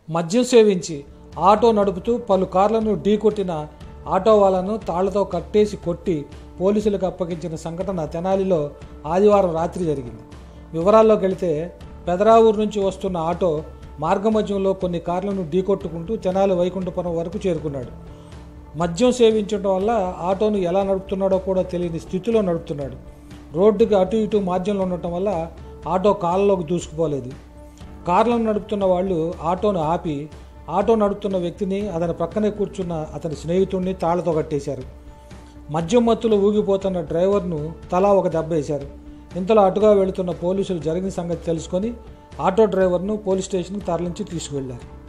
మద్యం సేవించి ఆటో నడుపుతూ పలు కార్లను ఢీకొట్టిన ఆటో వాళ్ళను తాళ్లతో కట్టేసి కొట్టి పోలీసులకు అప్పగించిన సంఘటన తెనాలిలో ఆదివారం రాత్రి జరిగింది వివరాల్లోకి వెళితే పెదరావూరు నుంచి వస్తున్న ఆటో మార్గమధ్యంలో కొన్ని కార్లను ఢీకొట్టుకుంటూ తెనాలి వైకుంఠపురం వరకు చేరుకున్నాడు మద్యం సేవించడం వల్ల ఆటోను ఎలా నడుపుతున్నాడో కూడా తెలియని స్థితిలో నడుపుతున్నాడు రోడ్డుకి అటు ఇటు మార్గంలో ఉండటం వల్ల ఆటో కాళ్ళలోకి దూసుకుపోలేదు కార్లను నడుపుతున్న వాళ్ళు ఆటోను ఆపి ఆటో నడుపుతున్న వ్యక్తిని అతని ప్రక్కనే కూర్చున్న అతని స్నేహితుడిని తాళ్లతో కట్టేశారు మద్యం మత్తులో ఊగిపోతున్న డ్రైవర్ను తలా ఒక దెబ్బ వేశారు ఇంతలో అటుగా వెళుతున్న పోలీసులు జరిగిన సంగతి తెలుసుకొని ఆటో డ్రైవర్ను పోలీస్ స్టేషన్కి తరలించి తీసుకువెళ్లారు